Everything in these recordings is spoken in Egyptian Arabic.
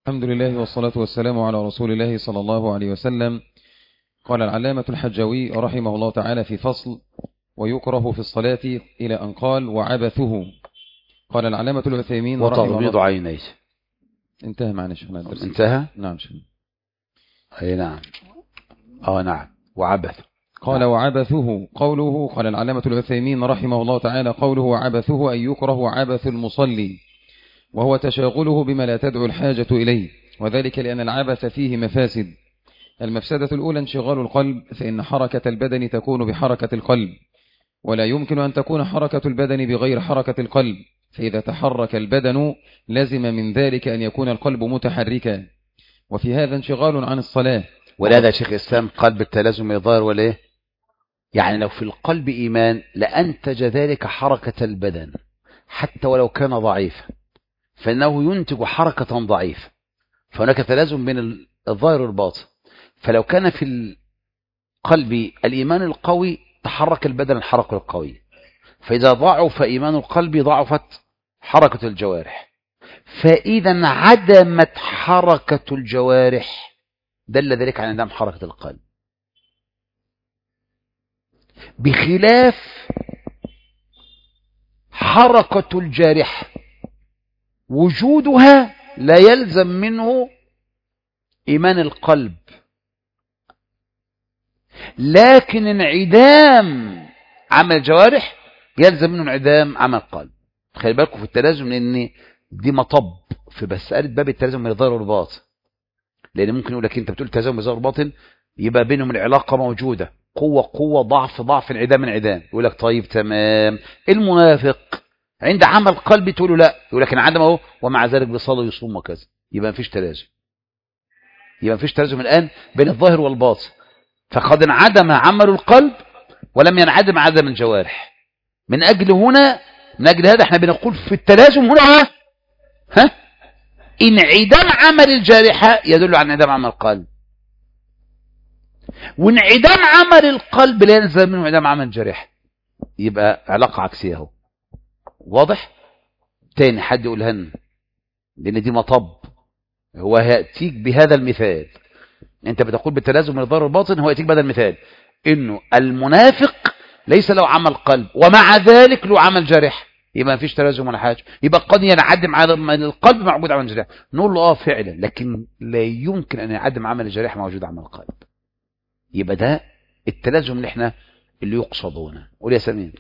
الحمد لله والصلاة والسلام على رسول الله صلى الله عليه وسلم قال العلامة الحجوي رحمه الله تعالى في فصل ويكره في الصلاة إلى أن قال وعبثه قال العلامة العثيمين وتغميض عينيه انتهى معنا شيخنا الدرس انتهى نعم شيخنا اي نعم اه نعم وعبث قال وعبثه قوله قال العلامة العثيمين رحمه الله تعالى قوله وعبثه أن يكره عبث المصلي وهو تشاغله بما لا تدعو الحاجة إليه وذلك لأن العبث فيه مفاسد المفسدة الأولى انشغال القلب فإن حركة البدن تكون بحركة القلب ولا يمكن أن تكون حركة البدن بغير حركة القلب فإذا تحرك البدن لزم من ذلك أن يكون القلب متحركا وفي هذا انشغال عن الصلاة ولهذا شيخ الإسلام قلب التلازم يظهر ولا إيه؟ يعني لو في القلب إيمان لأنتج ذلك حركة البدن حتى ولو كان ضعيفا فإنه ينتج حركة ضعيفة فهناك تلازم بين الظاهر والباطن فلو كان في القلب الإيمان القوي تحرك البدن الحركة القوية فإذا ضعف إيمان القلب ضعفت حركة الجوارح فإذا عدمت حركة الجوارح دل ذلك على انعدام حركة القلب بخلاف حركة الجارحة وجودها لا يلزم منه إيمان القلب لكن انعدام عمل الجوارح يلزم منه انعدام عمل القلب خلي بالكم في التلازم لان دي مطب في مساله باب التلازم من الظاهر والباطن لان ممكن يقول لك انت بتقول التلازم من الظاهر والباطن يبقى بينهم العلاقه موجوده قوه قوه ضعف ضعف انعدام انعدام يقول لك طيب تمام المنافق عند عمل قلبي تقول له لا يقول لك انعدم اهو ومع ذلك بيصلي ويصوم وكذا يبقى مفيش تلازم يبقى مفيش تلازم الان بين الظاهر والباطن فقد انعدم عمل القلب ولم ينعدم عدم الجوارح من أجل هنا من أجل هذا احنا بنقول في التلازم هنا ها انعدام عمل الجارحة يدل على انعدام عمل القلب وانعدام عمل القلب لا يلزم منه انعدام عمل الجارحة يبقى علاقة عكسية اهو واضح تاني حد يقولها لنا لان دي مطب هو هيأتيك بهذا المثال انت بتقول بالتلازم من الظاهر الباطن هو يأتيك بهذا المثال انه المنافق ليس له عمل قلب ومع ذلك له عمل جارح يبقى ما فيش تلازم ولا حاجه يبقى قد ينعدم عمل القلب موجود عمل الجارح نقول له اه فعلا لكن لا يمكن ان ينعدم عمل الجارح موجود عمل القلب يبقى ده التلازم اللي احنا اللي يقصد هنا قول يا سمين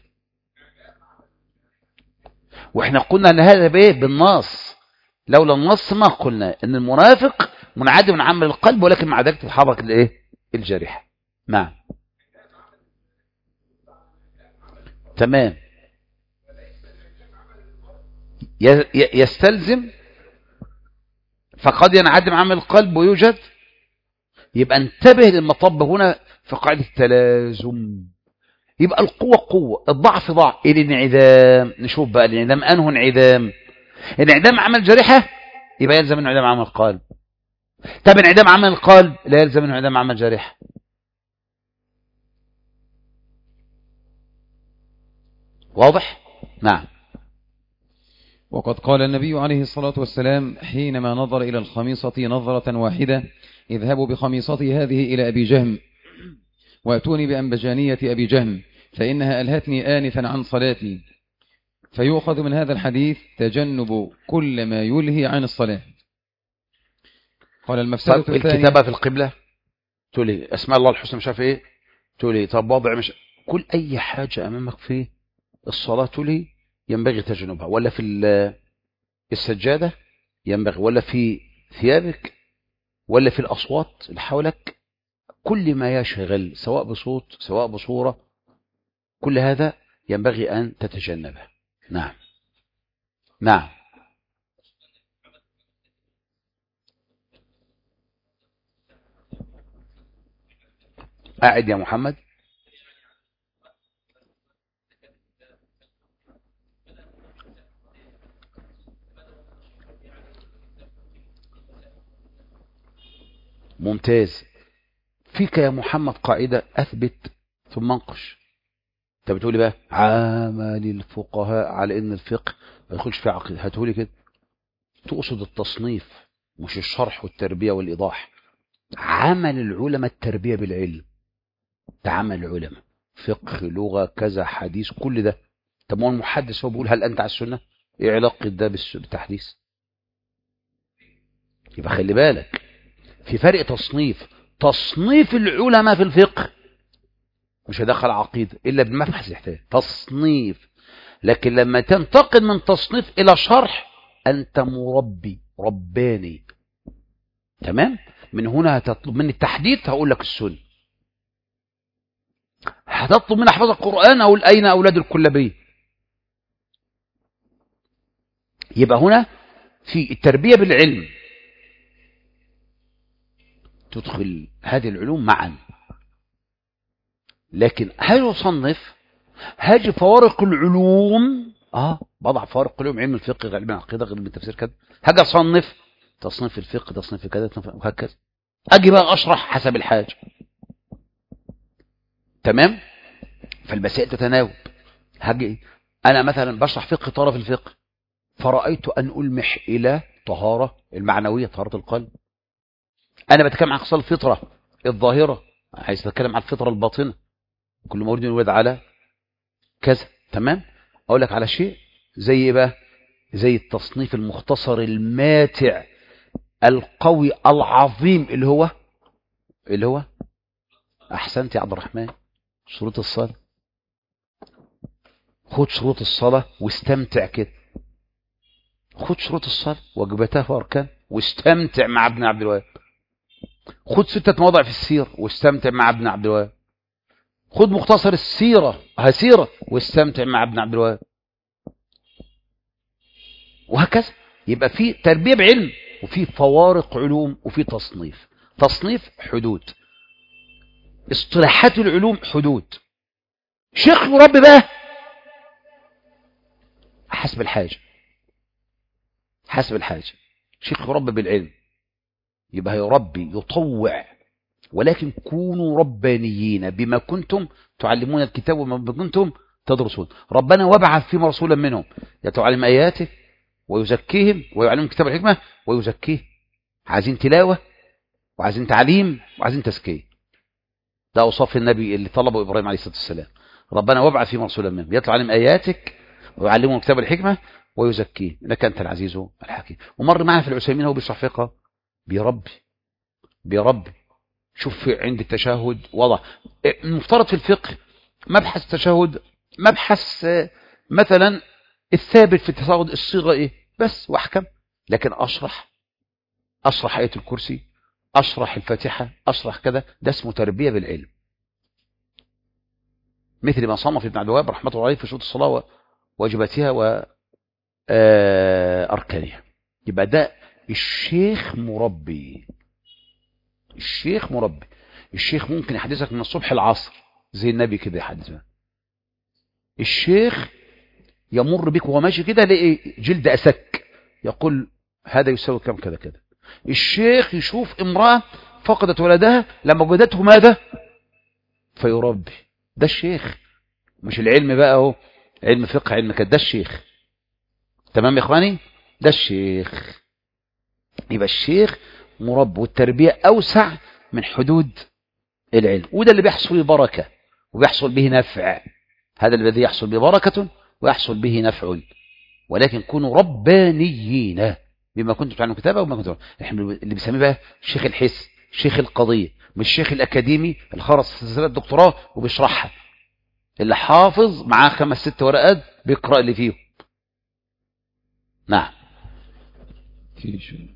واحنا قلنا ان هذا بايه بالنص لولا النص ما قلنا ان المنافق منعدم عن عمل القلب ولكن مع ذلك تتحرك الايه الجارحه نعم تمام يستلزم فقد ينعدم عمل القلب ويوجد يبقى انتبه للمطب هنا في قاعدة التلازم يبقى القوة قوة الضعف ضعف الانعدام نشوف بقى الانعدام أنه انعدام انعدام عمل جارحة يبقى يلزم منه انعدام عمل القلب طب انعدام عمل القلب لا يلزم منه انعدام عمل جارحة واضح نعم وقد قال النبي عليه الصلاة والسلام حينما نظر إلى الخميصة نظرة واحدة اذهبوا بخميصتي هذه إلى أبي جهم وأتوني بأنبجانية أبي جهم فإنها ألهتني آنفا عن صلاتي فيؤخذ من هذا الحديث تجنب كل ما يلهي عن الصلاة قال المفسدة طب الكتابة في القبلة تقولي أسماء الله الحسنى مش عارف إيه تقولي طب وضع مش كل أي حاجة أمامك فيه الصلاة لي ينبغي تجنبها ولا في السجادة ينبغي ولا في ثيابك ولا في الأصوات اللي حولك كل ما يشغل سواء بصوت سواء بصورة كل هذا ينبغي أن تتجنبه نعم نعم أعد يا محمد ممتاز فيك يا محمد قاعدة أثبت ثم انقش انت بتقولي بقى عمل الفقهاء على ان الفقه ما يدخلش في عقيدة هتقولي كده تقصد التصنيف مش الشرح والتربية والإيضاح عمل العلماء التربية بالعلم ده عمل العلماء فقه لغة كذا حديث كل ده طب ما هو المحدث هو بيقول هل أنت على السنة ايه علاقة ده بالس- بالتحديث يبقى خلي بالك في فرق تصنيف تصنيف العلماء في الفقه مش هدخل عقيدة إلا بمبحث يحتاج تصنيف لكن لما تنتقل من تصنيف إلى شرح أنت مربي رباني تمام من هنا هتطلب مني التحديث هقول لك السنة هتطلب مني احفظ القرآن أقول أين أولاد الكلابية يبقى هنا في التربية بالعلم تدخل هذه العلوم معا لكن هل يصنف هاجي فوارق العلوم اه بضع فوارق العلوم علم الفقه علم العقيده علم التفسير كذا هاجي اصنف تصنيف الفقه تصنيف كذا تصنيف وهكذا اجي بقى اشرح حسب الحاجه تمام فالمسائل تتناوب هاجي انا مثلا بشرح فقه طرف الفقه فرأيت أن ألمح إلى طهارة المعنوية طهارة القلب أنا بتكلم عن خصال الفطرة الظاهرة عايز أتكلم عن الفطرة الباطنة كل مولود يولد على كذا تمام أقول لك على شيء زي إيه بقى زي التصنيف المختصر الماتع القوي العظيم اللي هو اللي هو أحسنت يا عبد الرحمن شروط الصلاة خد شروط الصلاة واستمتع كده خد شروط الصلاة واجباتها واركان واستمتع مع ابن عبد الوهاب خد ستة مواضع في السير واستمتع مع ابن عبد الوهاب خد مختصر السيرة هسيرة واستمتع مع ابن عبد الوهاب وهكذا يبقى في تربية بعلم وفي فوارق علوم وفي تصنيف تصنيف حدود اصطلاحات العلوم حدود شيخ مربي بقى حسب الحاجة حسب الحاجة شيخ يربي بالعلم يبقى يربي يطوع ولكن كونوا ربانيين بما كنتم تعلمون الكتاب وما كنتم تدرسون ربنا وبعث فيهم رسولا منهم يتعلم آياته ويزكيهم ويعلمهم الكتاب والحكمة ويزكيه عايزين تلاوة وعايزين تعليم وعايزين تزكية ده أوصاف النبي اللي طلبه إبراهيم عليه الصلاة والسلام ربنا وابعث فيهم رسولا منهم يتلو عليهم آياتك ويعلمهم الكتاب والحكمة ويزكيه انك انت العزيز الحكيم ومر معنا في العثيمين هو بيشرح فقه بيربي بيربي شوف عند التشهد وضع المفترض في الفقه مبحث التشهد مبحث مثلا الثابت في التشهد الصيغه ايه بس واحكم لكن اشرح اشرح ايه الكرسي اشرح الفاتحه اشرح كذا ده اسمه تربيه بالعلم مثل ما صنف ابن عبد الوهاب رحمه الله عليه في شروط الصلاه وواجباتها و أركانها يبقى ده الشيخ مربي الشيخ مربي الشيخ ممكن يحدثك من الصبح العصر زي النبي كده يحدثك الشيخ يمر بك وهو ماشي كده يلاقي جلد أسك يقول هذا يساوي كم كذا كذا الشيخ يشوف امرأة فقدت ولدها لما وجدته ماذا فيربي ده الشيخ مش العلم بقى اهو علم فقه علم كده ده الشيخ تمام يا اخواني ده الشيخ يبقى الشيخ مربي والتربية أوسع من حدود العلم وده اللي بيحصل به بركة وبيحصل به نفع هذا الذي يحصل به بركة ويحصل به نفع ولكن كونوا ربانيين بما كنتم تعلمون كتابة وما كنتم احنا اللي بيسميه بقى شيخ الحس شيخ القضية مش الشيخ الأكاديمي الخرص سلسلة دكتوراه وبيشرحها اللي حافظ معاه خمس ست ورقات بيقرأ اللي فيهم نعم في شيء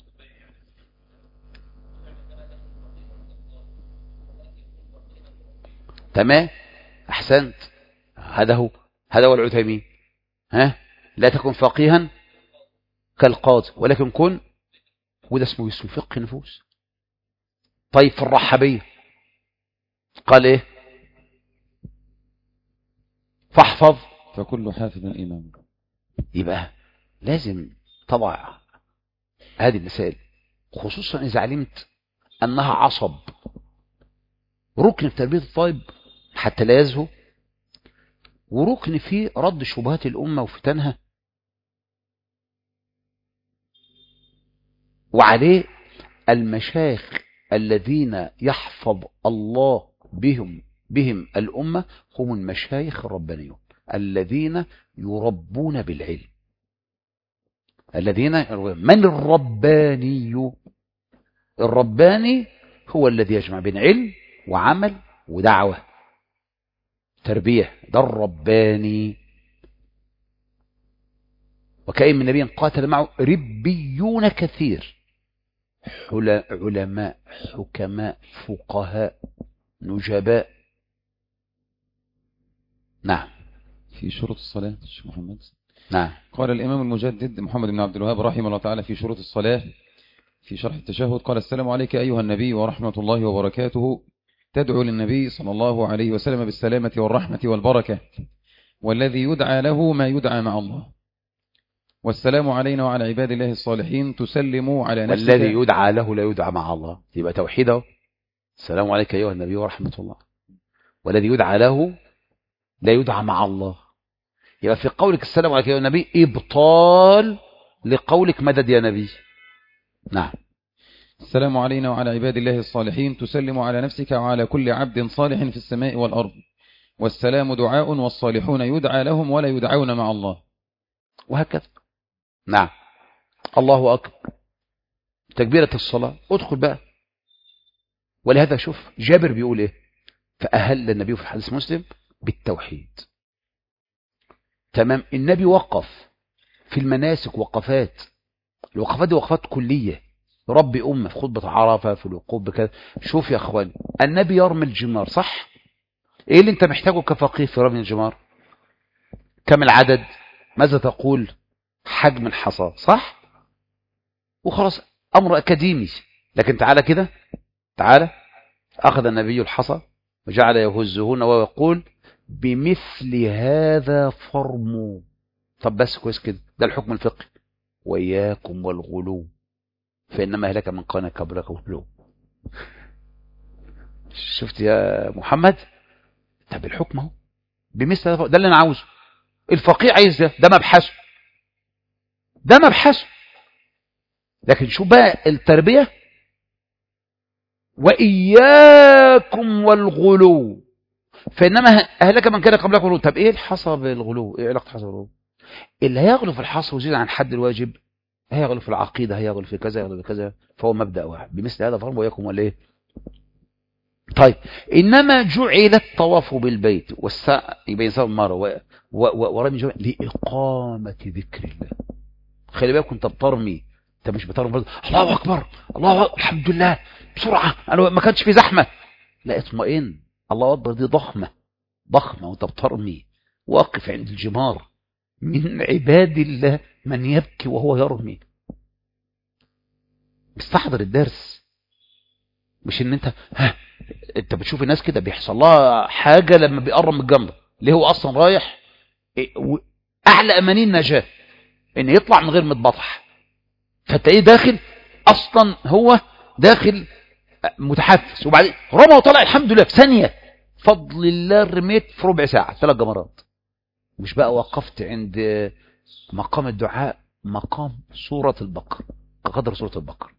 تمام احسنت هذا هو هذا هو العثيمين ها لا تكن فقيها كالقاضي ولكن كن وده اسمه اسمه فقه نفوس طيب في الرحبية قال ايه فاحفظ فكل حافظ إمام يبقى لازم طبع هذه المسائل خصوصا إذا علمت أنها عصب ركن في تربية الطالب حتى لا يزهو وركن في رد شبهات الأمة وفتنها وعليه المشايخ الذين يحفظ الله بهم بهم الأمة هم المشايخ الربانيون الذين يربون بالعلم الذين من الرباني الرباني هو الذي يجمع بين علم وعمل ودعوة تربية ده الرباني وكأن من نبي قاتل معه ربيون كثير علماء حكماء فقهاء نجباء نعم في شروط الصلاة شيخ محمد نعم قال الإمام المجدد محمد بن عبد الوهاب رحمه الله تعالى في شروط الصلاة في شرح التشهد قال السلام عليك أيها النبي ورحمة الله وبركاته تدعو للنبي صلى الله عليه وسلم بالسلامة والرحمة والبركة والذي يدعى له ما يدعى مع الله والسلام علينا وعلى عباد الله الصالحين تسلم على نفسك والذي يدعى له لا يدعى مع الله يبقى توحيده السلام عليك أيها النبي ورحمة الله والذي يدعى له لا يدعى مع الله يبقى في قولك السلام عليك أيها النبي إبطال لقولك مدد يا نبي نعم السلام علينا وعلى عباد الله الصالحين تسلم على نفسك وعلى كل عبد صالح في السماء والأرض والسلام دعاء والصالحون يدعى لهم ولا يدعون مع الله وهكذا نعم الله أكبر تكبيرة الصلاة ادخل بقى ولهذا شوف جابر بيقول ايه فأهل النبي في حديث مسلم بالتوحيد تمام النبي وقف في المناسك وقفات الوقفات دي وقفات كلية ربي أمة في خطبة عرفة في الوقوف بكذا شوف يا أخواني النبي يرمي الجمار صح ايه اللي انت محتاجه كفقيه في رمي الجمار كم العدد ماذا تقول حجم الحصى صح وخلاص أمر أكاديمي لكن تعالى كده تعالى أخذ النبي الحصى وجعل يهزهن ويقول بمثل هذا فرموا طب بس كويس كده ده الحكم الفقهي وإياكم والغلو فإنما هلك من كان قبلك غلو شفت يا محمد طب الحكم اهو بمثل هذا ده اللي انا عاوزه الفقيه عايز ده ده مبحثه ده مبحثه لكن شو بقى التربية وإياكم والغلو فإنما أهلك من كان قبلك غلو طب إيه الحصى بالغلو إيه علاقة الحصى بالغلو اللي هيغلو في الحصى ويزيد عن حد الواجب هيغلو في العقيدة هيغلو في كذا هيغلو في كذا فهو مبدأ واحد بمثل هذا فرم وإياكم ولا إيه طيب إنما جعل الطواف بالبيت والسعي بين سبب مرة ورمي جمع لإقامة ذكر الله خلي بالك انت بترمي انت مش بترمي برضه الله اكبر الله أكبر. الحمد لله بسرعه انا ما كانش في زحمه لا اطمئن الله اكبر دي ضخمه ضخمه وانت بترمي واقف عند الجمار من عباد الله من يبكي وهو يرمي استحضر الدرس مش ان انت ها انت بتشوف الناس كده بيحصل لها حاجه لما بيقرب من الجمره ليه هو اصلا رايح اعلى اماني النجاه ان يطلع من غير متبطح فتلاقيه داخل اصلا هو داخل متحفز وبعدين رمى وطلع الحمد لله في ثانيه فضل الله رميت في ربع ساعه ثلاث جمرات مش بقى وقفت عند مقام الدعاء مقام سوره البقره كقدر سوره البقره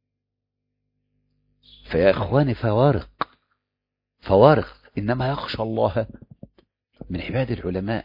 فيا اخواني فوارق فوارق انما يخشى الله من عباد العلماء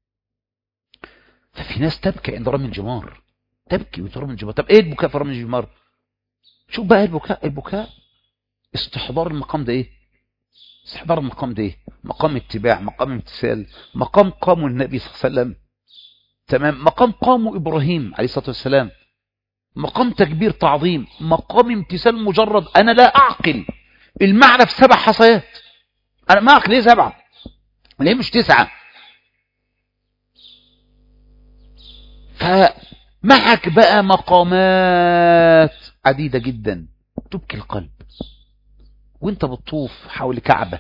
ففي ناس تبكي عند رمي الجمار تبكي وترمي الجمار طب ايه البكاء في رمي الجمار شوف بقى البكاء البكاء استحضار المقام ده ايه استحضار المقام ده ايه مقام اتباع مقام امتثال مقام قاموا النبي صلى الله عليه وسلم تمام مقام قاموا ابراهيم عليه الصلاه والسلام مقام تكبير تعظيم مقام امتثال مجرد انا لا اعقل المعنى في سبع حصيات انا ما اعقل ليه سبعه ليه مش تسعه فمعك بقى مقامات عديدة جدا تبكي القلب وانت بتطوف حول كعبة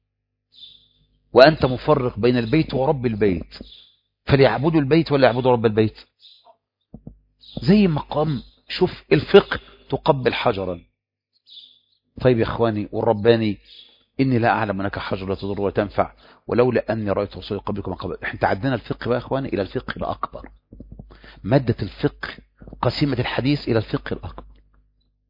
وانت مفرق بين البيت ورب البيت فليعبدوا البيت ولا يعبدوا رب البيت زي مقام شوف الفقه تقبل حجرا طيب يا اخواني والرباني اني لا اعلم انك حجر لا تضر ولا تنفع ولولا اني رايت رسولي قبلكم قبل احنا تعدينا الفقه بقى يا اخواني الى الفقه الاكبر مادة الفقه قسيمة الحديث إلى الفقه الأكبر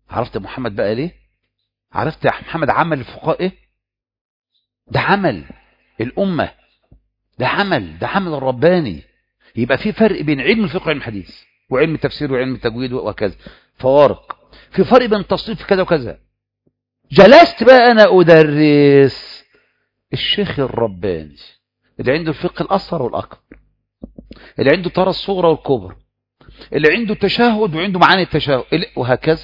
عرفت يا محمد بقى ليه عرفت يا محمد عمل الفقهاء ايه ده عمل الأمة ده عمل ده عمل الرباني يبقى في فرق بين علم الفقه وعلم الحديث وعلم التفسير وعلم التجويد وكذا فوارق في فرق بين التصنيف في كذا وكذا جلست بقى أنا أدرس الشيخ الرباني اللي عنده الفقه الأصغر والأكبر اللي عنده ترى الصغرى والكبرى اللي عنده تشهد وعنده معاني التشهد وهكذا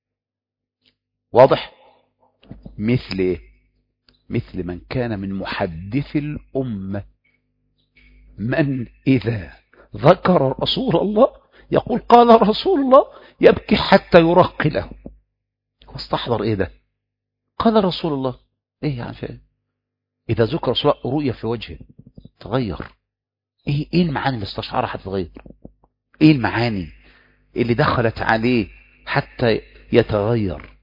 واضح مثل ايه مثل من كان من محدث الأمة من إذا ذكر رسول الله يقول قال رسول الله يبكي حتى يرق له واستحضر ايه ده قال رسول الله ايه يعني فيه اذا ذكر رسول الله رؤية في وجهه تغير ايه ايه المعاني اللي استشعرها هتتغير ايه المعاني اللي دخلت عليه حتى يتغير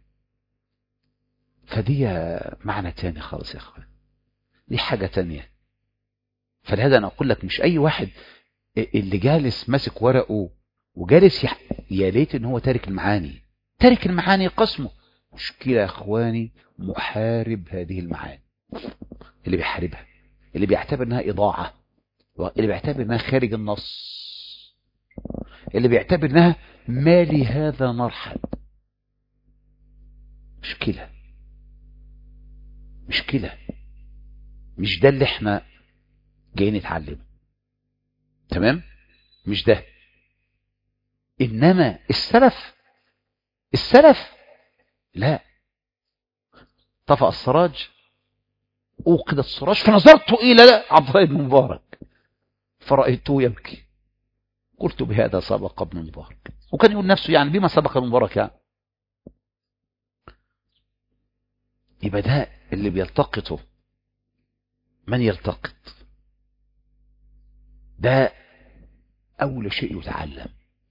فدي معنى تاني خالص يا اخوان دي حاجة تانية فلهذا انا اقول لك مش اي واحد اللي جالس ماسك ورقه وجالس يح... يا ليت ان هو تارك المعاني تارك المعاني قسمه مشكلة يا اخواني محارب هذه المعاني اللي بيحاربها اللي بيعتبر انها اضاعة اللي بيعتبر انها خارج النص اللي بيعتبر انها مالي هذا مرحل مشكلة مشكلة مش ده اللي احنا جايين نتعلمه تمام مش ده انما السلف السلف لا طفأ السراج اوقد السراج فنظرت الى عبد الله بن مبارك فرأيته يبكي قلت بهذا سبق ابن مبارك وكان يقول نفسه يعني بما سبق ابن مبارك يعني يبقى ده اللي بيلتقطه من يلتقط ده أول شيء يتعلم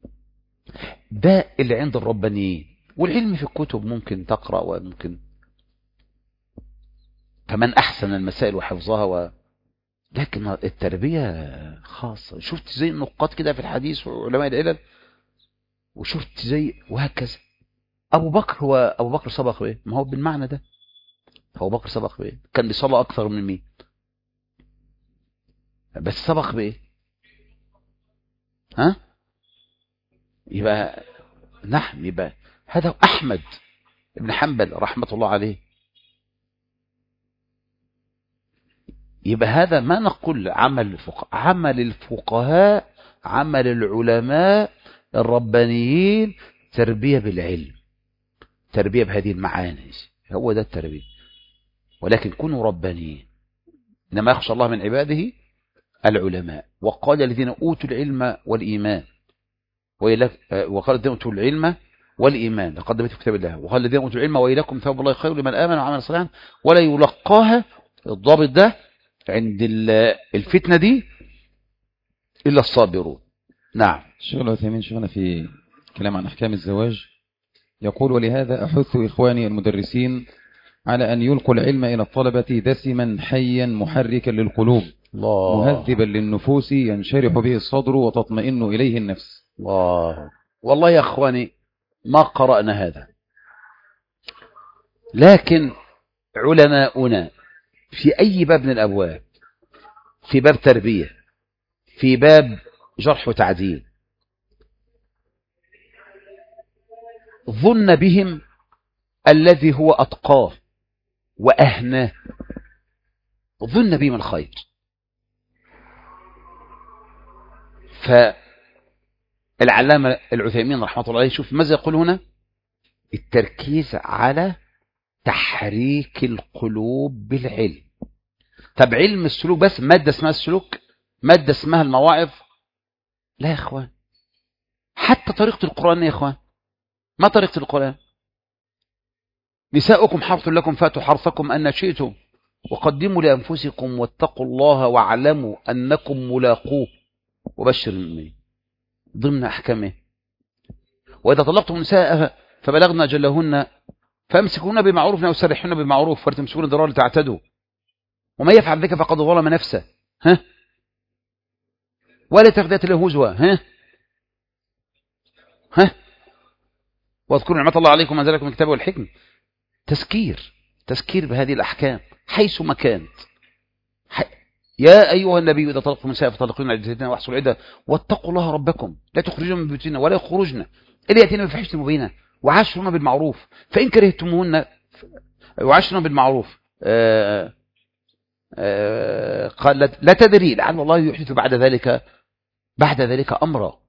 ده اللي عند الربانيين والعلم في الكتب ممكن تقرأ وممكن كمان أحسن المسائل وحفظها و... لكن التربية خاصة شفت زي النقاط كده في الحديث وعلماء العلل وشفت زي وهكذا أبو بكر هو أبو بكر سبق بإيه ما هو بالمعنى ده أبو بكر سبق بإيه كان بيصلى أكثر من مين بس سبق بإيه ها يبقى نعم يبقى هذا أحمد بن حنبل رحمة الله عليه يبقى هذا ما نقول عمل الفقهاء عمل الفقهاء عمل العلماء الربانيين تربية بالعلم تربية بهذه المعاني هو ده التربية ولكن كونوا ربانيين إنما يخشى الله من عباده العلماء وقال الذين أوتوا العلم والإيمان وقال الذين أوتوا العلم والإيمان لقد في كتاب الله وقال الذين أوتوا العلم وإليكم ثواب الله خير لمن آمن وعمل صالحا ولا يلقاها الضابط ده عند الفتنة دي إلا الصابرون نعم الشيخ العثيمين شغلنا في كلام عن أحكام الزواج يقول ولهذا أحث إخواني المدرسين على أن يلقوا العلم إلى الطلبة دسما حيا محركا للقلوب الله مهذبا للنفوس ينشرح به الصدر وتطمئن إليه النفس الله والله يا أخواني ما قرأنا هذا لكن علماؤنا في أي باب من الأبواب في باب تربية في باب جرح وتعديل ظن بهم الذي هو أتقاه وأهناه ظن بهم الخير فالعلامة العثيمين رحمة الله عليه شوف ماذا يقول هنا التركيز على تحريك القلوب بالعلم طب علم السلوك بس مادة اسمها السلوك مادة اسمها المواعظ لا يا اخوان حتى طريقة القرآن يا اخوان ما طريقة القرآن نساؤكم حرث لكم فاتوا حرثكم أن شئتم وقدموا لأنفسكم واتقوا الله واعلموا أنكم ملاقوه وبشر المؤمنين ضمن أحكامه وإذا طلقتم النساء فبلغنا جلهن فامسكوهن بمعروف أو سرحوهن بمعروف ولا تمسكون ضرار تعتدوا وما يفعل ذلك فقد ظلم نفسه ها ولا تخدت له هزوة ها ها واذكروا نعمة الله عليكم وأنزلكم من الكتاب والحكمة تذكير تذكير بهذه الأحكام حيث ما كانت ح... يا أيها النبي إذا طلقتم النساء فطلقوهن عدتهن واحصوا العدة واتقوا الله ربكم لا تخرجون من بيوتنا ولا يخرجن إلا يأتينا بفحشة مبينة وعاشرون بالمعروف فإن كرهتموهن وعاشرون بالمعروف آه آه قال لا تدري لعل الله يحدث بعد ذلك بعد ذلك أمرا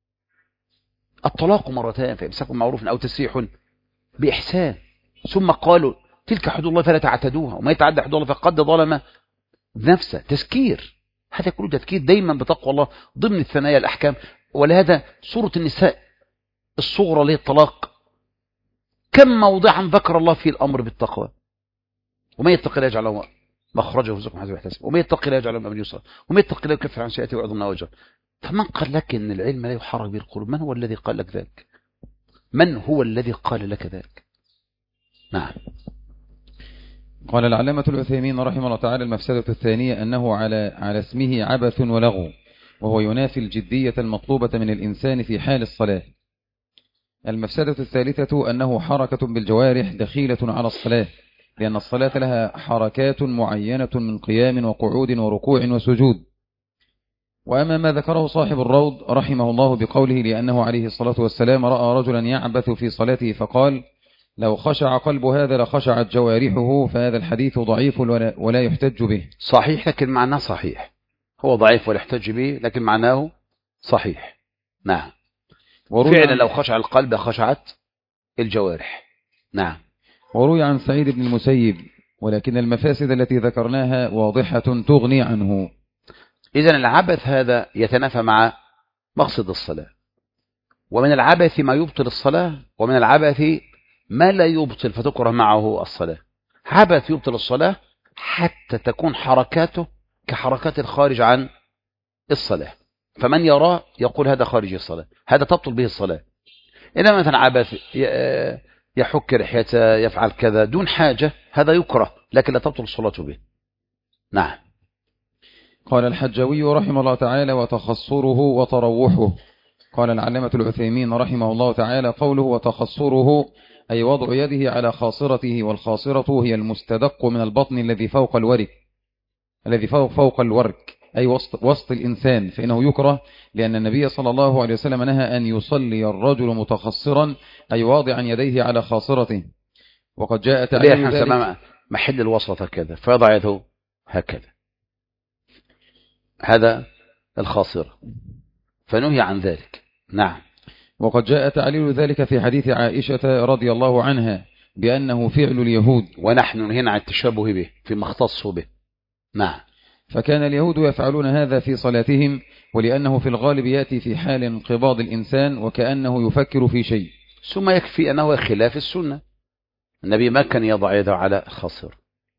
الطلاق مرتان فإمساك معروف أو تسريح بإحسان ثم قالوا تلك حدود الله فلا تعتدوها وما يتعدى حدود الله فقد ظلم نفسه تذكير هذا كله تذكير دايما بتقوى الله ضمن الثنايا الأحكام ولهذا سورة النساء الصغرى ليه الطلاق كم موضعا ذكر الله فيه الأمر بالتقوى وما يتقي الله يجعل له مخرجه ويرزقه حسب يحتسب وما يتقي الله يجعل له من يسر وما يتقي الله يكفر عن سيئته ويعظم وجهه فمن قال لك ان العلم لا يحرك به القلوب من هو الذي قال لك ذلك من هو الذي قال لك ذلك نعم قال العلامة العثيمين رحمه الله تعالى المفسدة الثانية أنه على على اسمه عبث ولغو وهو ينافي الجدية المطلوبة من الإنسان في حال الصلاة المفسدة الثالثة أنه حركة بالجوارح دخيلة على الصلاة لأن الصلاة لها حركات معينة من قيام وقعود وركوع وسجود وأما ما ذكره صاحب الروض رحمه الله بقوله لأنه عليه الصلاة والسلام رأى رجلا يعبث في صلاته فقال لو خشع قلب هذا لخشعت جوارحه فهذا الحديث ضعيف ولا يحتج به صحيح لكن معناه صحيح هو ضعيف ولا يحتج به لكن معناه صحيح نعم فعلا لو خشع القلب خشعت الجوارح نعم وروي عن سعيد بن المسيب ولكن المفاسد التي ذكرناها واضحة تغني عنه إذا العبث هذا يتنافى مع مقصد الصلاة ومن العبث ما يبطل الصلاة ومن العبث ما لا يبطل فتكره معه الصلاة عبث يبطل الصلاة حتى تكون حركاته كحركات الخارج عن الصلاة فمن يراه يقول هذا خارج الصلاة هذا تبطل به الصلاة إنما مثلا عبث يحك رحيته يفعل كذا دون حاجة هذا يكره لكن لا تبطل الصلاة به نعم قال الحجوي رحمه الله تعالى وتخصره وتروحه قال العلامة العثيمين رحمه الله تعالى قوله وتخصره أي وضع يده على خاصرته والخاصرة هي المستدق من البطن الذي فوق الورك الذي فوق, فوق الورك أي وسط, وسط الإنسان فإنه يكره لأن النبي صلى الله عليه وسلم نهى أن يصلي الرجل متخصرا أي واضعا يديه على خاصرته وقد جاء تعليم ذلك محل الوسط هكذا فيضع يده هكذا هذا الخاصرة فنهي عن ذلك نعم وقد جاء تعليل ذلك في حديث عائشة رضي الله عنها بأنه فعل اليهود ونحن نهينا عن التشبه به فيما اختصوا به نعم فكان اليهود يفعلون هذا في صلاتهم ولأنه في الغالب يأتي في حال انقباض الإنسان وكأنه يفكر في شيء ثم يكفي أنه خلاف السنة النبي ما كان يضع يده على خاصر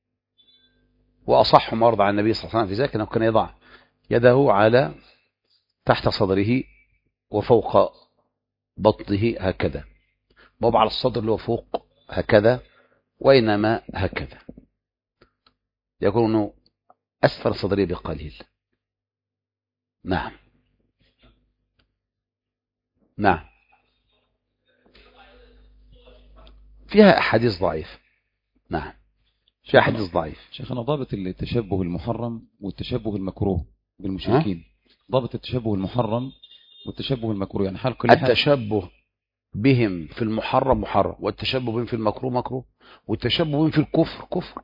وأصح ما وضع النبي صلى الله عليه وسلم في ذلك أنه كان يضع يده على تحت صدره وفوق بطنه هكذا باب على الصدر اللي هو فوق هكذا وإنما هكذا يكون أسفل صدره بقليل نعم نعم فيها أحاديث ضعيف نعم فيها أحاديث ضعيف شيخنا ضابط التشبه المحرم والتشبه المكروه بالمشركين ضابط التشبه المحرم والتشبه المكروه يعني حلق التشبه بهم في المحرم محرم والتشبه بهم في المكروه مكروه والتشبه بهم في الكفر كفر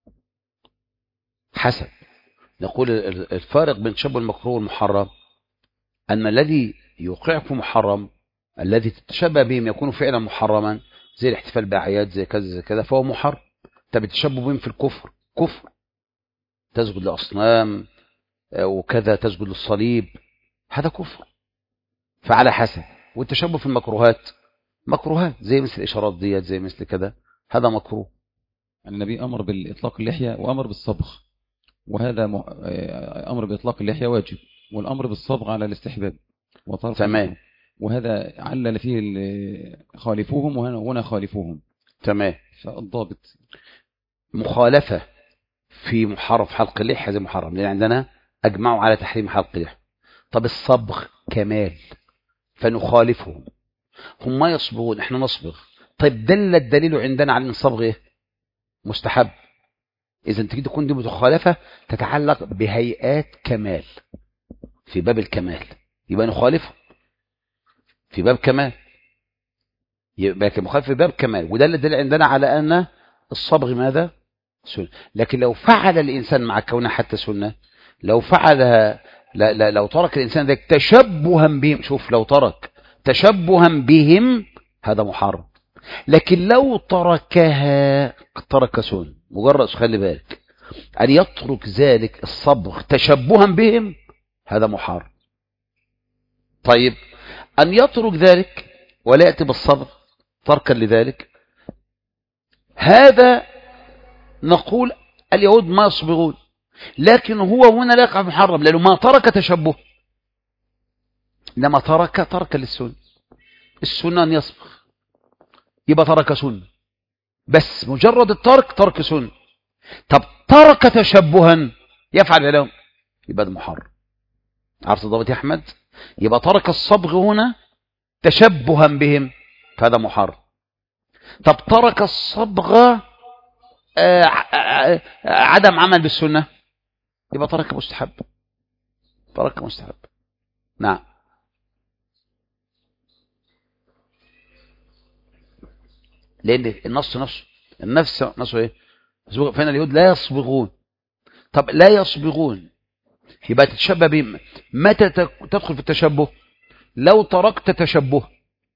حسب نقول الفارق بين التشبه المكروه والمحرم أن الذي يوقعك في محرم الذي تتشبه بهم يكون فعلا محرما زي الاحتفال بأعياد زي كذا زي كذا فهو محرم طب التشبه بهم في الكفر كفر تسجد لأصنام وكذا تسجد للصليب هذا كفر فعلى حسب والتشبه في المكروهات مكروهات زي مثل الإشارات ديت زي مثل كذا هذا مكروه النبي أمر بالإطلاق اللحية وأمر بالصبغ وهذا أمر بإطلاق اللحية واجب والأمر بالصبغ على الاستحباب تمام وهذا علل فيه خالفوهم وهنا خالفوهم تمام فالضابط مخالفة في محرم حلق اللحية زي محرم لأن عندنا أجمعوا على تحريم حلق اللحية طب الصبغ كمال فنخالفهم هم ما يصبغون احنا نصبغ طيب دل الدليل عندنا على ان الصبغ ايه مستحب اذا تجي تكون دي مخالفه تتعلق بهيئات كمال في باب الكمال يبقى نخالفه في باب كمال يبقى مخالف في باب كمال وده اللي دل عندنا على ان الصبغ ماذا سنة لكن لو فعل الانسان مع كونها حتى سنه لو فعلها لا لا لو ترك الانسان ذلك تشبها بهم شوف لو ترك تشبها بهم هذا محرم لكن لو تركها ترك سنة مجرد خلي بالك أن يترك ذلك الصبغ تشبها بهم هذا محرم طيب أن يترك ذلك ولا يأتي بالصبغ تركا لذلك هذا نقول اليهود ما يصبغون لكن هو هنا لا يقع في محرم لأنه ما ترك تشبه إنما ترك ترك للسنة السنة أن يصبغ يبقى ترك سنة بس مجرد الترك ترك سنة طب ترك تشبها يفعل لهم يبقى ده محرم عرفت الضابط يا أحمد يبقى ترك الصبغ هنا تشبها بهم فهذا محرم طب ترك الصبغ عدم عمل بالسنة يبقى ترك مستحب ترك مستحب نعم لان النص نفسه النفس نفسه ايه فان اليهود لا يصبغون طب لا يصبغون يبقى تتشبه بهم متى تدخل في التشبه لو تركت تشبه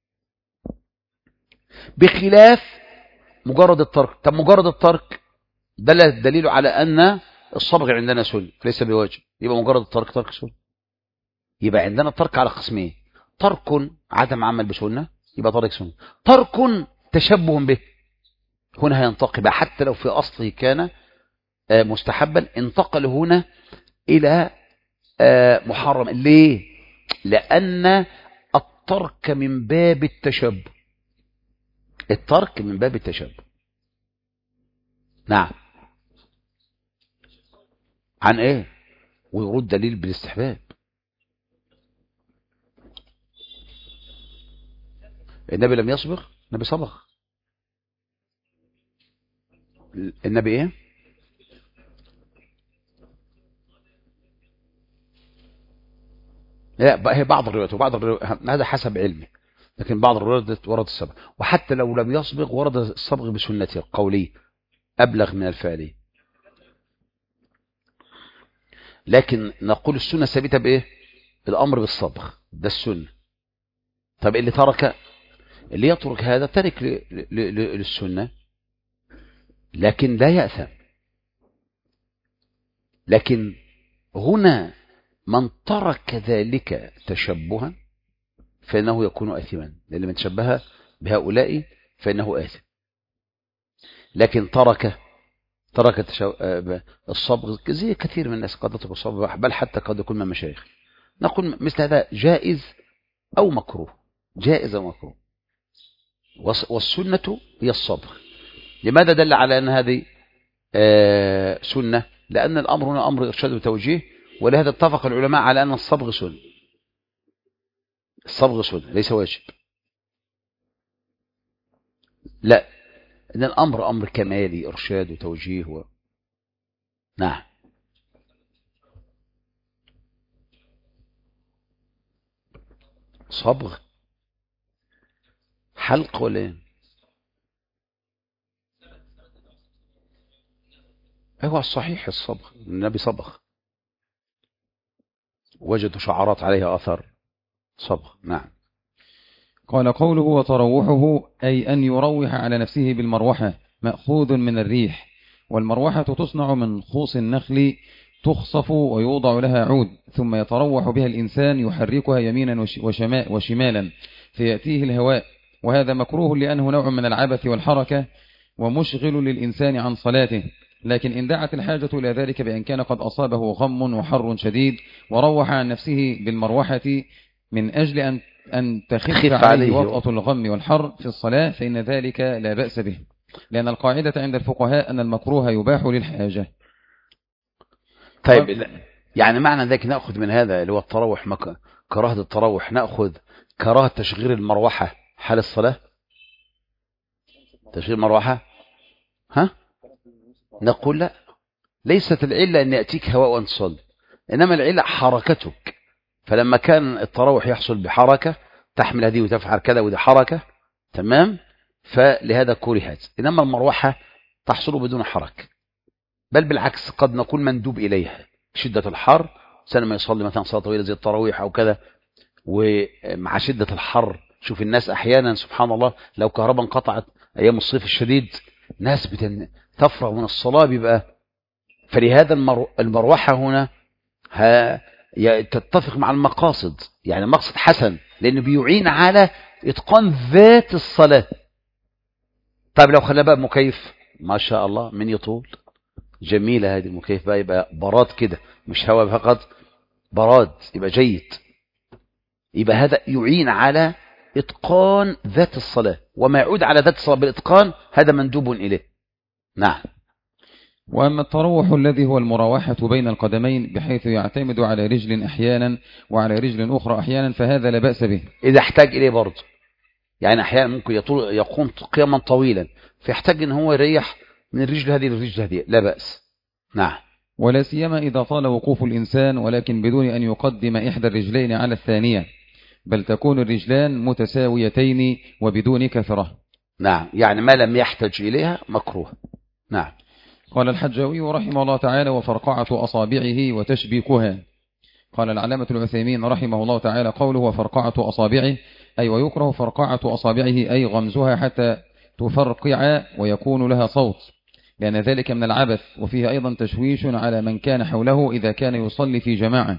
بخلاف مجرد الترك طب مجرد الترك دل الدليل على ان الصبغ عندنا سنة ليس بواجب يبقى مجرد الترك ترك سنة يبقى عندنا الترك على قسمين ترك عدم عمل بسنة يبقى ترك سنة ترك تشبه به هنا هينتقل حتى لو في أصله كان مستحبا انتقل هنا إلى محرم ليه لأن الترك من باب التشبه الترك من باب التشبه نعم عن ايه ويرد دليل بالاستحباب النبي لم يصبغ النبي صبغ النبي ايه لا هي بعض الروايات وبعض الروايات هذا حسب علمي لكن بعض الروايات ورد الصبغ وحتى لو لم يصبغ ورد الصبغ بسنته القولية أبلغ من الفعلية لكن نقول السنة ثابتة بإيه الأمر بالصبغ ده السنة طب اللي ترك اللي يترك هذا ترك للسنة لكن لا يأثم لكن هنا من ترك ذلك تشبها فإنه يكون آثما لأن من تشبه بهؤلاء فإنه آثم لكن ترك ترك الصبغ زي كثير من الناس قد تترك الصبغ بل حتى قد يكون من مشايخ نقول مثل هذا جائز أو مكروه جائز أو مكروه والسنة هي الصبغ لماذا دل على أن هذه سنة لأن الأمر هنا أمر إرشاد وتوجيه ولهذا اتفق العلماء على أن الصبغ سنة الصبغ سنة ليس واجب لا إن الأمر أمر كمالي إرشاد وتوجيه و... نعم صبغ حلق ولا ايه هو الصحيح الصبغ النبي صبغ وجدوا شعارات عليها أثر صبغ نعم قال قوله وتروحه أي أن يروح على نفسه بالمروحة مأخوذ من الريح والمروحة تصنع من خوص النخل تخصف ويوضع لها عود ثم يتروح بها الإنسان يحركها يمينا وشماء وشمالا فيأتيه الهواء وهذا مكروه لأنه نوع من العبث والحركة ومشغل للإنسان عن صلاته لكن إن دعت الحاجة إلى ذلك بأن كان قد أصابه غم وحر شديد وروح عن نفسه بالمروحة من أجل أن أن تخف عليه وطأة الغم والحر في الصلاة فإن ذلك لا بأس به لأن القاعدة عند الفقهاء أن المكروه يباح للحاجة طيب يعني معنى ذلك نأخذ من هذا اللي هو التروح مك... كراهة التروح نأخذ كراهة تشغيل المروحة حال الصلاة تشغيل مروحة ها نقول لا ليست العلة أن يأتيك هواء وأن تصلي إنما العلة حركتك فلما كان التراوح يحصل بحركة تحمل هذه وتفعل كذا ودي حركة تمام فلهذا كرهت إنما المروحة تحصل بدون حركة بل بالعكس قد نكون مندوب إليها شدة الحر سنة ما يصلي مثلا صلاة طويلة زي التراويح أو كذا ومع شدة الحر شوف الناس أحيانا سبحان الله لو كهرباء انقطعت أيام الصيف الشديد ناس بتن... تفرغ من الصلاة بيبقى فلهذا المرو... المروحة هنا ها... تتفق مع المقاصد يعني مقصد حسن لأنه بيعين على إتقان ذات الصلاة طيب لو خلى بقى مكيف ما شاء الله من يطول جميلة هذه المكيف بقى يبقى براد كده مش هواء فقط براد يبقى جيد يبقى هذا يعين على إتقان ذات الصلاة وما يعود على ذات الصلاة بالإتقان هذا مندوب إليه نعم وأما التروح الذي هو المراوحة بين القدمين بحيث يعتمد على رجل أحيانا وعلى رجل أخرى أحيانا فهذا لا بأس به إذا احتاج إليه برضه يعني أحيانا ممكن يطول يقوم قياما طويلا فيحتاج أن هو يريح من الرجل هذه للرجل هذه لا بأس نعم ولا سيما إذا طال وقوف الإنسان ولكن بدون أن يقدم إحدى الرجلين على الثانية بل تكون الرجلان متساويتين وبدون كثرة نعم يعني ما لم يحتج إليها مكروه نعم قال الحجاوي رحمه الله تعالى وفرقعة أصابعه وتشبيكها قال العلامة العثيمين رحمه الله تعالى قوله وفرقعة أصابعه أي ويكره فرقعة أصابعه أي غمزها حتى تفرقع ويكون لها صوت لأن ذلك من العبث وفيه أيضا تشويش على من كان حوله إذا كان يصلي في جماعة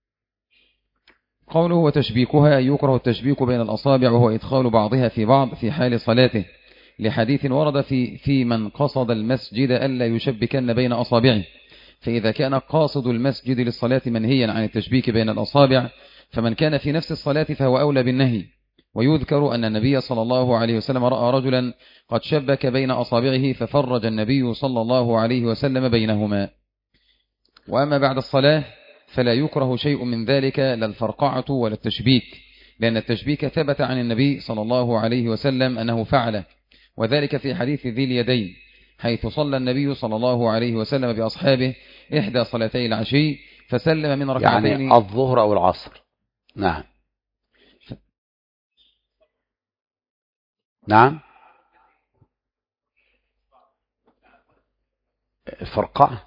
قوله وتشبيكها أي يكره التشبيك بين الأصابع وهو إدخال بعضها في بعض في حال صلاته لحديث ورد في في من قصد المسجد ألا يشبكن بين أصابعه فإذا كان قاصد المسجد للصلاة منهيا عن التشبيك بين الأصابع فمن كان في نفس الصلاة فهو أولى بالنهي ويذكر أن النبي صلى الله عليه وسلم رأى رجلا قد شبك بين أصابعه ففرج النبي صلى الله عليه وسلم بينهما وأما بعد الصلاة فلا يكره شيء من ذلك لا الفرقعة ولا التشبيك لأن التشبيك ثبت عن النبي صلى الله عليه وسلم أنه فعله وذلك في حديث ذي اليدين حيث صلى النبي صلى الله عليه وسلم بأصحابه إحدى صلاتي العشي فسلم من ركعتين يعني الظهر أو العصر نعم نعم الفرقعة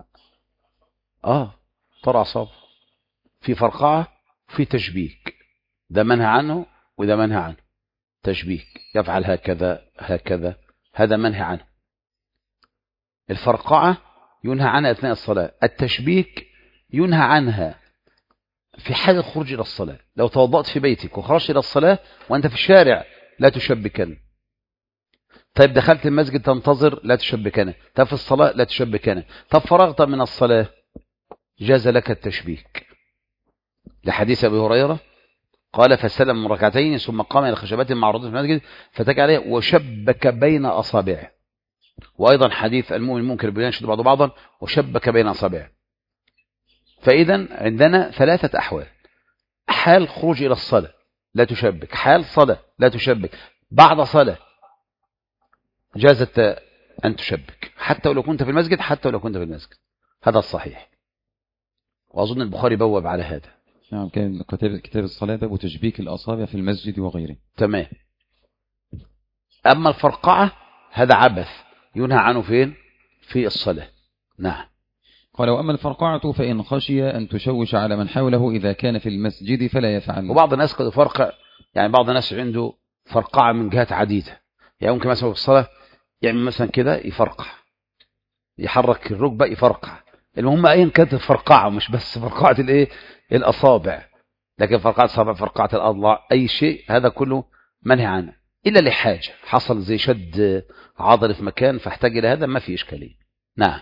اه طرع صاب في فرقعة في تشبيك ده منهى عنه وده منهى عنه تشبيك يفعل هكذا هكذا هذا منهى عنه الفرقعة ينهى عنها أثناء الصلاة التشبيك ينهى عنها في حال الخروج إلى الصلاة لو توضأت في بيتك وخرجت إلى الصلاة وأنت في الشارع لا تشبكن طيب دخلت المسجد تنتظر لا تشبكن طيب في الصلاة لا تشبكن طب فرغت من الصلاة جاز لك التشبيك لحديث أبي هريرة قال فسلم من ركعتين ثم قام إلى خشبات معروضة في المسجد فتك عليه وشبك بين أصابعه وأيضا حديث المؤمن المنكر بين يشد بعض بعضا وشبك بين أصابعه فإذا عندنا ثلاثة أحوال حال خروج إلى الصلاة لا تشبك حال صلاة لا تشبك بعد صلاة جازت أن تشبك حتى ولو كنت في المسجد حتى ولو كنت في المسجد هذا الصحيح وأظن البخاري بوب على هذا نعم كان كتاب الصلاة باب تشبيك الأصابع في المسجد وغيره تمام أما الفرقعة هذا عبث ينهى عنه فين في الصلاة نعم قال وأما الفرقعة فإن خشي أن تشوش على من حوله إذا كان في المسجد فلا يفعل وبعض الناس قد يفرقع يعني بعض الناس عنده فرقعة من جهات عديدة يعني ممكن مثلا في الصلاة يعمل مثلا كده يفرقع يحرك الركبة يفرقع المهم ايا كانت الفرقعة مش بس فرقعة الايه الاصابع لكن فرقعة الصابع فرقعة الاضلاع اي شيء هذا كله منهي عنه الا لحاجة حصل زي شد عضل في مكان فاحتاج الى هذا ما في اشكالية نعم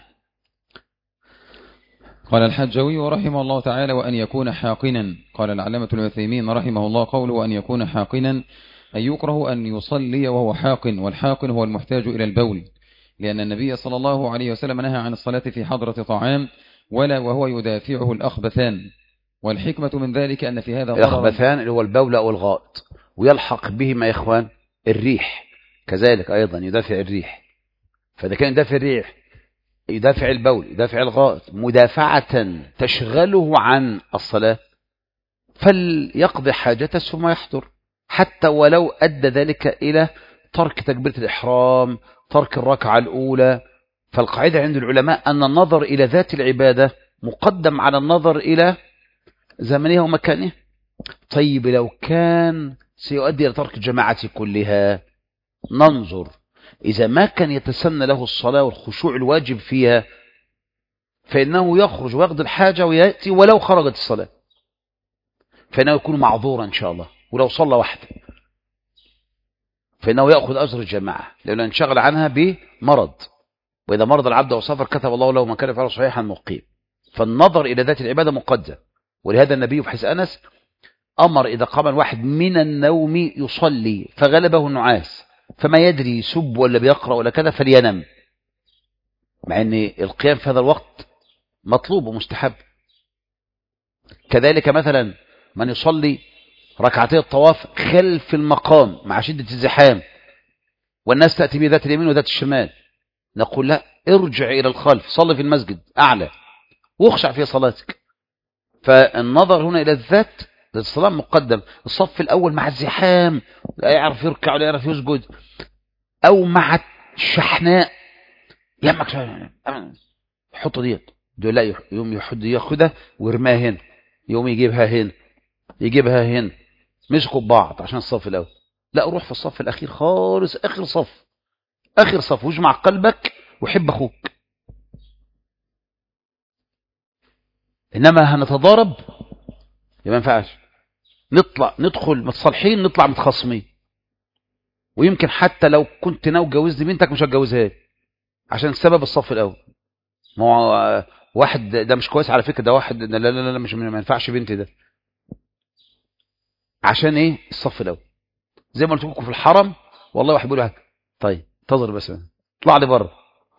قال الحجوي رحمه الله تعالى وأن يكون حاقنا قال العلامة العثيمين رحمه الله قوله وأن يكون حاقنا أن يكره أن يصلي وهو حاق والحاقن هو المحتاج إلى البول لأن النبي صلى الله عليه وسلم نهى عن الصلاة في حضرة طعام ولا وهو يدافعه الأخبثان والحكمة من ذلك أن في هذا الأخبثان اللي هو البول أو الغائط ويلحق بهما يا إخوان الريح كذلك أيضا يدافع الريح فإذا كان يدافع الريح يدافع البول يدافع الغائط مدافعة تشغله عن الصلاة فليقضي حاجته ثم يحضر حتى ولو أدى ذلك إلى ترك تكبيرة الإحرام ترك الركعة الأولى فالقاعدة عند العلماء أن النظر إلى ذات العبادة مقدم على النظر إلى زمنها ومكانها طيب لو كان سيؤدي إلى ترك الجماعة كلها ننظر إذا ما كان يتسنى له الصلاة والخشوع الواجب فيها فإنه يخرج ويقضي الحاجة ويأتي ولو خرجت الصلاة فإنه يكون معذورا إن شاء الله ولو صلى وحده فإنه يأخذ أجر الجماعة لأنه انشغل عنها بمرض وإذا مرض العبد أو سافر كتب الله له من كان فعله صحيحا مقيم فالنظر إلى ذات العبادة مقدم ولهذا النبي في حديث أنس أمر إذا قام الواحد من النوم يصلي فغلبه النعاس فما يدري يسب ولا بيقرأ ولا كذا فلينم مع أن القيام في هذا الوقت مطلوب ومستحب كذلك مثلا من يصلي ركعتي الطواف خلف المقام مع شدة الزحام والناس تأتي بذات اليمين وذات الشمال نقول لا ارجع إلى الخلف صلي في المسجد أعلى واخشع في صلاتك فالنظر هنا إلى الذات الصلاة مقدم الصف الأول مع الزحام لا يعرف يركع ولا يعرف يسجد أو مع الشحناء يمك حط ديت دول لا يوم يحد ياخدها ويرماها هنا يوم يجيبها هنا يجيبها هنا مسكوا ببعض عشان الصف الأول لا روح في الصف الأخير خالص آخر صف آخر صف واجمع قلبك وحب أخوك إنما هنتضارب ما ينفعش نطلع ندخل متصالحين نطلع متخاصمين ويمكن حتى لو كنت ناوي تجوزني بنتك مش هتجوزها عشان سبب الصف الاول ما هو واحد ده مش كويس على فكره ده واحد لا لا لا, لا مش ما ينفعش بنتي ده عشان ايه الصف الاول زي ما قلت لكم في الحرم والله واحد بيقول طيب انتظر بس اطلع لي بره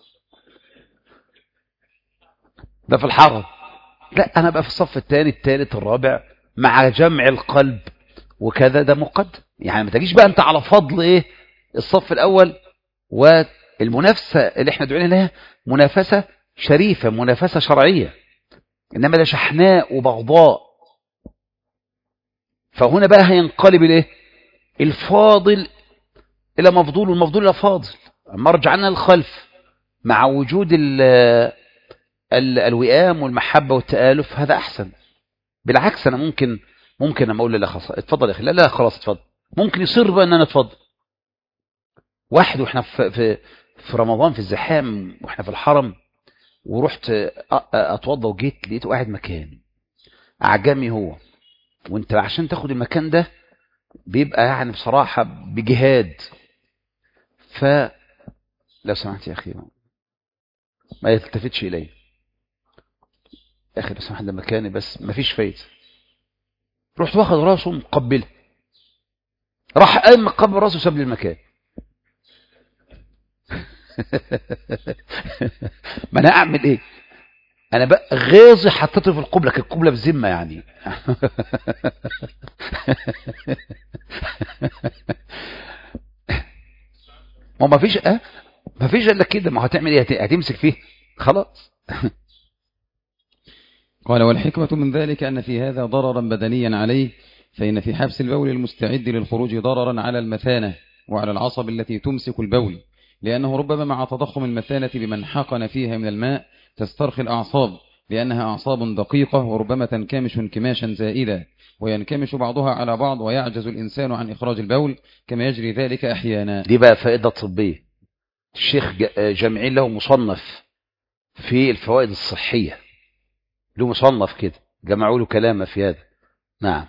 ده في الحرم لا انا بقى في الصف الثاني الثالث الرابع مع جمع القلب وكذا ده مقدم يعني ما تجيش بقى انت على فضل ايه الصف الاول والمنافسه اللي احنا دعينا لها منافسه شريفه منافسه شرعيه انما ده شحناء وبغضاء فهنا بقى هينقلب الايه الفاضل الى مفضول والمفضول الى فاضل اما رجعنا للخلف مع وجود ال ال الوئام والمحبه والتالف هذا احسن بالعكس انا ممكن ممكن اما اقول لا خلاص اتفضل يا اخي لا لا خلاص اتفضل ممكن يصر بقى ان انا اتفضل واحد واحنا في في, في رمضان في الزحام واحنا في الحرم ورحت اتوضى وجيت لقيته قاعد مكاني اعجمي هو وانت عشان تاخد المكان ده بيبقى يعني بصراحة بجهاد ف لو سمحت يا اخي ما يلتفتش الي يا اخي لو سمحت ده مكاني بس ما فيش فايده رحت واخد راسه مقبله راح قام مقبل راسه وساب لي المكان ما انا اعمل ايه انا بقى غازي حطيته في القبله كانت القبله بذمه يعني ما ما فيش اه ما فيش الا كده ما هتعمل ايه هتمسك فيه خلاص قال والحكمة من ذلك أن في هذا ضررا بدنيا عليه فإن في حبس البول المستعد للخروج ضررا على المثانة وعلى العصب التي تمسك البول لأنه ربما مع تضخم المثانة بمن حقن فيها من الماء تسترخي الأعصاب لأنها أعصاب دقيقة وربما تنكمش انكماشا زائدا وينكمش بعضها على بعض ويعجز الإنسان عن إخراج البول كما يجري ذلك أحيانا دي بقى فائدة طبية الشيخ جامعين له مصنف في الفوائد الصحية له مصنف كده جمعوا له كلامه في هذا نعم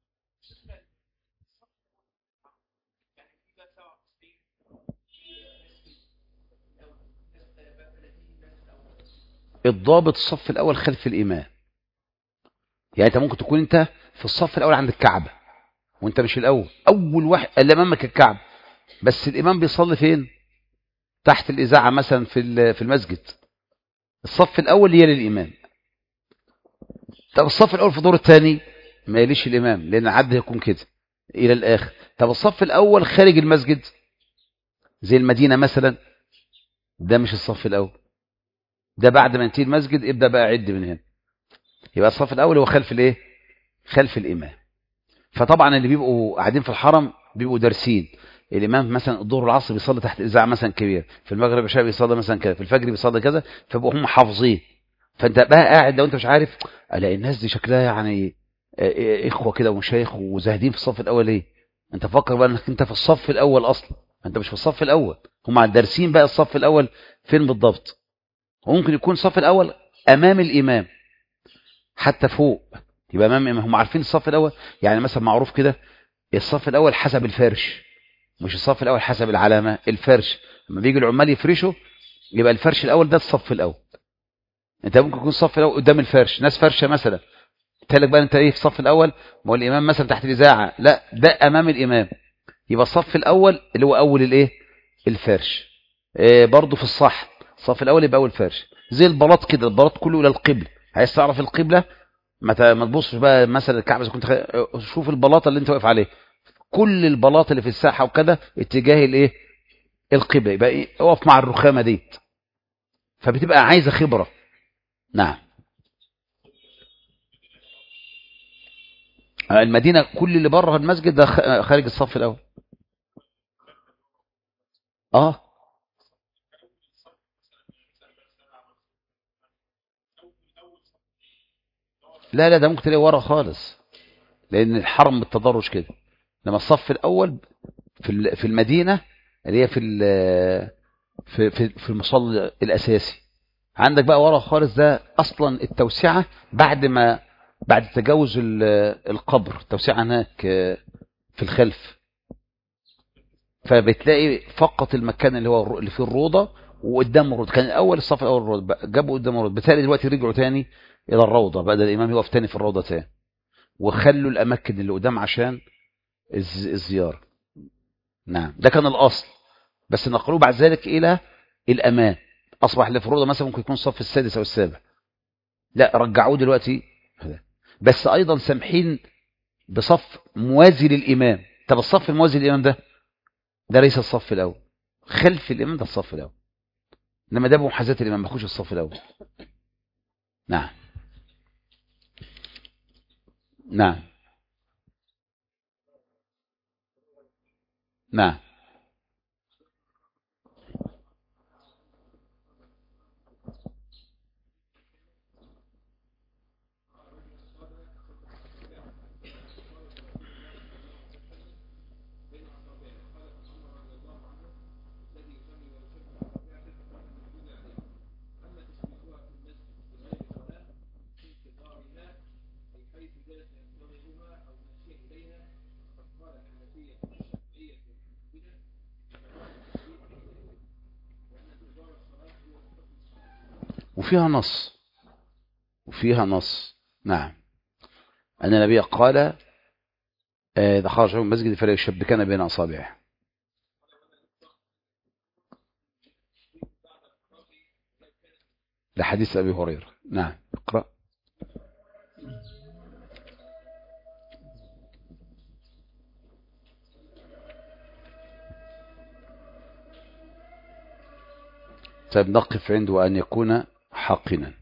الضابط الصف الأول خلف الإمام يعني أنت ممكن تكون أنت في الصف الأول عند الكعبة وأنت مش الأول أول واحد اللي أمامك الكعبة بس الإمام بيصلي فين تحت الإذاعة مثلا في في المسجد الصف الأول يلي الإمام طب الصف الأول في الدور الثاني ما يليش الإمام لأن العد هيكون كده إلى الآخر طب الصف الأول خارج المسجد زي المدينة مثلا ده مش الصف الأول ده بعد ما ينتهي المسجد ابدأ بقى عد من هنا يبقى الصف الأول هو خلف الايه خلف الإمام فطبعا اللي بيبقوا قاعدين في الحرم بيبقوا دارسين الإمام مثلا الظهر والعصر بيصلي تحت إذاعة مثلا كبير في المغرب العشاء بيصلي مثلا كذا في الفجر بيصلي كذا فبقوا هم حافظين فانت بقى قاعد لو انت مش عارف الاقي الناس دي شكلها يعني اخوه كده ومشايخ وزاهدين في الصف الاول ليه انت فكر بقى انك انت في الصف الاول اصلا انت مش في الصف الاول هم دارسين بقى الصف الاول فين بالضبط وممكن يكون الصف الاول امام الامام حتى فوق يبقى امام الامام هم عارفين الصف الاول يعني مثلا معروف كده الصف الاول حسب الفرش مش الصف الاول حسب العلامه الفرش لما بيجي العمال يفرشوا يبقى الفرش الاول ده الصف الاول انت ممكن يكون الصف الاول قدام الفرش ناس فرشه مثلا تقول لك بقى انت ايه في الصف الاول ما هو الامام مثلا تحت الاذاعه لا ده امام الامام يبقى الصف الاول اللي هو اول الايه الفرش إيه برضه في الصح الصف الاول يبقى اول فرش زي البلاط كده البلاط كله الى القبل عايز تعرف القبله ما ما تبصش بقى مثلا الكعبه اذا كنت خ... شوف البلاطه اللي انت واقف عليه كل البلاط اللي في الساحه وكده اتجاه الايه القبله يبقى ايه اقف مع الرخامه ديت فبتبقى عايزه خبره نعم المدينة كل اللي بره المسجد ده خارج الصف الأول آه لا لا ده ممكن تلاقي ورا خالص لأن الحرم بالتدرج كده لما الصف الأول في في المدينة اللي هي في في في في المصلى الأساسي عندك بقى ورا خالص ده أصلا التوسعة بعد ما بعد تجاوز القبر التوسعة هناك في الخلف فبتلاقي فقط المكان اللي هو اللي فيه الروضة وقدام الروضة كان الأول الصف الأول الروضة جابوا قدام الروضة بالتالي دلوقتي رجعوا تاني إلى الروضة بدأ الإمام يقف تاني في الروضة تاني وخلوا الأماكن اللي قدام عشان الزيارة نعم ده كان الأصل بس نقلوه بعد ذلك إلى الأمان أصبح اللي في الروضة مثلا ممكن يكون الصف السادس أو السابع لا رجعوه دلوقتي بس أيضا سامحين بصف موازي للإمام طب الصف الموازي للإمام ده ده ليس الصف الأول خلف الإمام ده الصف الأول إنما ده بمحاذاة الإمام ما يخش الصف الأول نعم نعم نعم وفيها نص وفيها نص نعم أن النبي قال إذا خرج من المسجد فلا يشبكن بين أصابعه لحديث أبي هريرة نعم اقرأ طيب نقف عنده أن يكون حاقنا